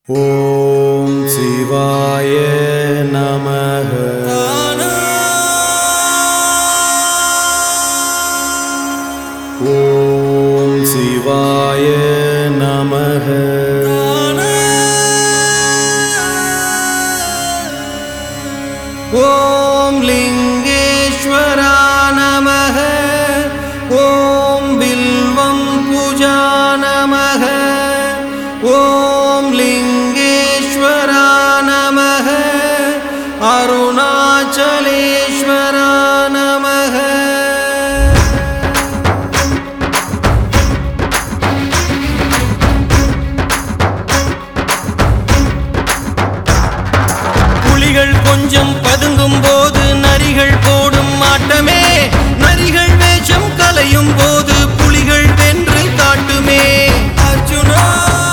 ॐ शिवाय नमः ॐ शिवाय नमः ॐ लिङ्गेश्वरा नमः ॐ बिल्वं पूजा नमः ॐ लिङ्गेश्वरा नमः अरुणाचलेश्वरा नमः புலிகள் கொஞ்சம் பதுங்கும் போது நரிகள் போடும் ஆட்டமே நரிகள் வேஷம் கலையும் போது புலிகள் வென்று காட்டுமே அர்ஜுனா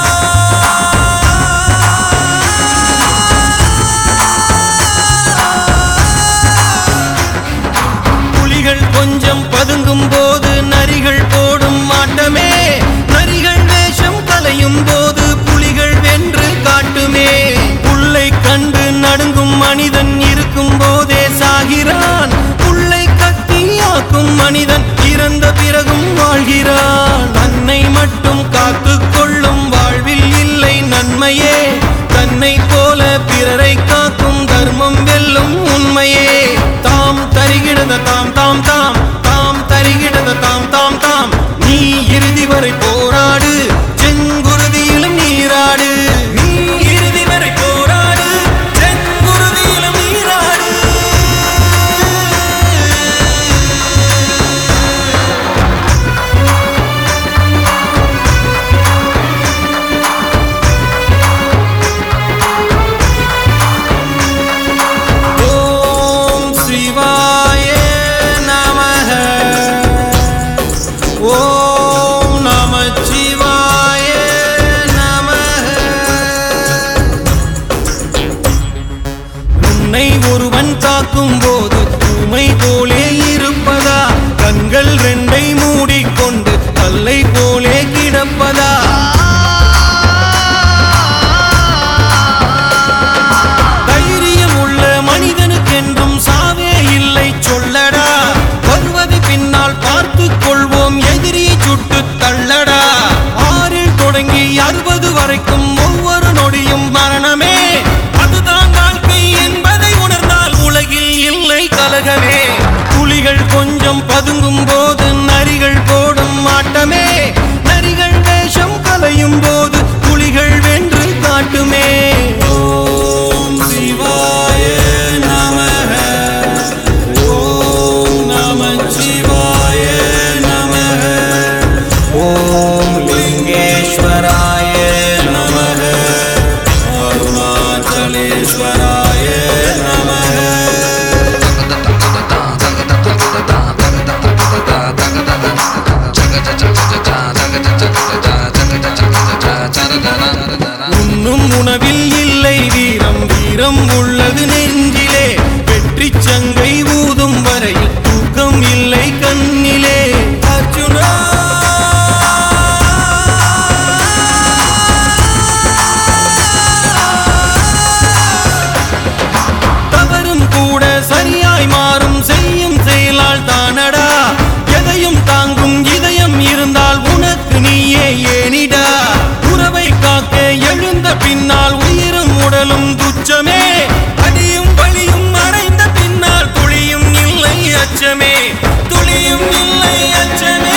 புலிகள் கொஞ்சம் பதுங்கும் போது நரிகள் போடும் ஆட்டமே நரிகள் வேஷம் கலையும் போது புலிகள் வென்று காட்டுமே புல்லை கண்டு நடுங்கும் மனிதன் இருக்கும் போதே சாகிறான் புல்லை கத்தியாக்கும் மனிதன் இறந்த பிறகும் வாழ்கிறான் தன்னை மட்டும் காத்து கொள்ளும் வாழ்வில் இல்லை நன்மையே தன்னை போல பிறரை காக்கும் தர்மம் வெல்லும் உண்மையே தாம் தருகிடத தாம் தாம் தாம் தாம் தருகிடத தாம் தாம் தாம் நீ இறுதி வரை போராடு செங்குருதியிலும் நீராடு நீ இறுதி வரை போராடு செங்குருதியிலும் நீராடு ॐ शिवाय नमः ॐ नमः शिवाय नमः உன்னை ஒருவன் தாக்கும் போது ஊமை போலே இருப்பதா கண்கள் ரெண்டை மூடிக்கொண்டு கல்லை போலே கிடப்பதா தைரியம் உள்ள மனிதனுக்கென்றும் சாவே இல்லை சொல்லடா வருவது பின்னால் பார்த்து கொள்வோம் எதிரியை சுட்டு தள்ளடா ஆறில் தொடங்கி அறுபது வரைக்கும் ஒவ்வொரு நொடியும் மரணமே அதுதான் வாழ்க்கை என்பதை உணர்ந்தால் உலகில் இல்லை கலகமே புலிகள் கொஞ்சம் பதுங்கும் போது நரிகள் போடும் ஆட்டமே நரிகள் வேஷம் கலையும் போது புலிகள் வென்று காட்டுமே ஓம் சிவாய நமः ஓம் நமः சிவாய நமः ஓம் லிங்கேஸ்வராய நமः அருணாச்சலேஸ்வராய நமः உண்ணும் உணவில் இல்லை வீரம் வீரம் உள்ளது நெஞ்சிலே வெற்றி சங்கை ஊதும் வரையில் தூக்கம் இல்லை கண்ணிலே அர்ஜுனா தவறும் கூட சரியாய் மாறும் செய்யும் செயலால் தானடா எதையும் தாங்கும் இதயம் இருந்தால் உனக்கு நீயே ஏனிடா உறவை காக்க எழுந்த பின்னால் உயிரும் உடலும் துச்சமே அடியும் வலியும் அடைந்த பின்னால் துளியும் இல்லை அச்சமே துளியும் இல்லை அச்சமே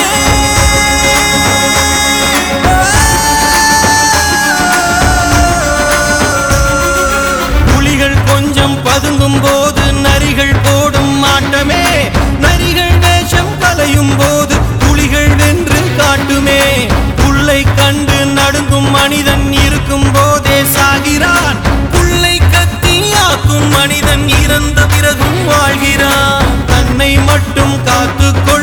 புலிகள் கொஞ்சம் பதுங்கும் போது நரிகள் போடும் ஆட்டமே நரிகள் வேஷம் கலையும் போது புலிகள் வென்று காட்டுமே புல்லை கண்டு நடுங்கும் மனிதன் இருக்கும் போதே சாகிறான் புல்லை கத்தியாக்கும் மனிதன் இறந்த பிறகும் வாழ்கிறான் தன்னை மட்டும் காத்து